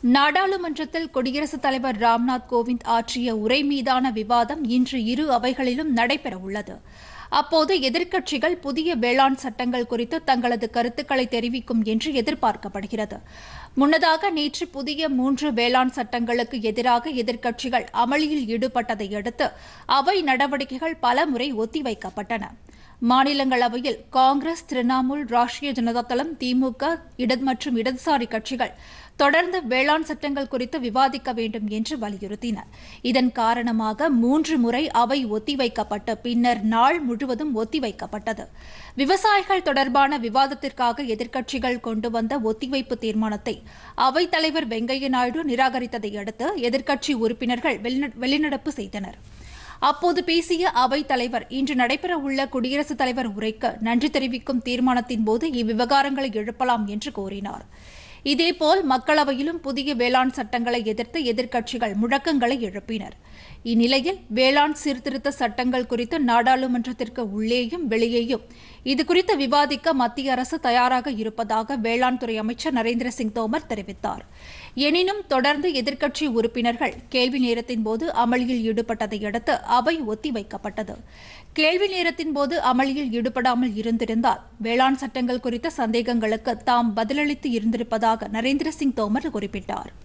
நாடாளுமன்றத்தில் குடியரசுத் தலைவர் ராம்நாத் கோவிந்த் ஆற்றிய உரை மீதான விவாதம் இன்று இரு அவைகளிலும் நடைபெறவுள்ளது அப்போது எதிர்க்கட்சிகள் புதிய வேளாண் சட்டங்கள் குறித்து தங்களது கருத்துக்களை தெரிவிக்கும் என்று எதிர்பார்க்கப்படுகிறது முன்னதாக நேற்று புதிய மூன்று வேளாண் சட்டங்களுக்கு எதிராக எதிர்க்கட்சிகள் அமளியில் ஈடுபட்டதை அடுத்து அவை நடவடிக்கைகள் பலமுறை ஒத்திவைக்கப்பட்டன மாநிலங்களவையில் காங்கிரஸ் திரிணாமுல் ராஷ்டிரிய ஜனதா தளம் திமுக இடது மற்றும் இடதுசாரி கட்சிகள் தொடர்ந்து வேளாண் சட்டங்கள் குறித்து விவாதிக்க வேண்டும் என்று வலியுறுத்தின இதன் காரணமாக மூன்று முறை அவை ஒத்திவைக்கப்பட்டு பின்னர் நாள் முழுவதும் ஒத்திவைக்கப்பட்டது விவசாயிகள் தொடர்பான விவாதத்திற்காக எதிர்க்கட்சிகள் கொண்டு வந்த ஒத்திவைப்பு தீர்மானத்தை அவைத் தலைவர் வெங்கையா நாயுடு நிராகரித்ததை அடுத்து எதிர்க்கட்சி உறுப்பினர்கள் வெளிநட- வெளிநடப்பு செய்தனர் அப்போது பேசிய அவைத் தலைவர் இன்று நடைபெறவுள்ள குடியரசுத் தலைவர் உரைக்கு நன்றி தெரிவிக்கும் தீர்மானத்தின் போது இவ்விவகாரங்களை எழுப்பலாம் என்று கூறினார் இதேபோல் மக்களவையிலும் புதிய வேளாண் சட்டங்களை எதிர்த்து எதிர்க்கட்சிகள் முழக்கங்களை எழுப்பினர் இந்நிலையில் வேளாண் சீர்திருத்த சட்டங்கள் குறித்து நாடாளுமன்றத்திற்கு உள்ளேயும் வெளியேயும் இதுகுறித்து விவாதிக்க மத்திய அரசு தயாராக இருப்பதாக வேளாண் துறை அமைச்சர் நரேந்திர சிங் தோமர் தெரிவித்தார் எனினும் தொடர்ந்து எதிர்க்கட்சி உறுப்பினர்கள் கேள்வி நேரத்தின் போது அமளியில் ஈடுபட்டதை அடுத்து அவை ஒத்திவைக்கப்பட்டது கேள்வி நேரத்தின் போது அமளியில் ஈடுபடாமல் இருந்திருந்தால் வேளாண் சட்டங்கள் குறித்த சந்தேகங்களுக்கு தாம் பதிலளித்து இருந்திருப்பதாக நரேந்திர சிங் தோமர் குறிப்பிட்டார்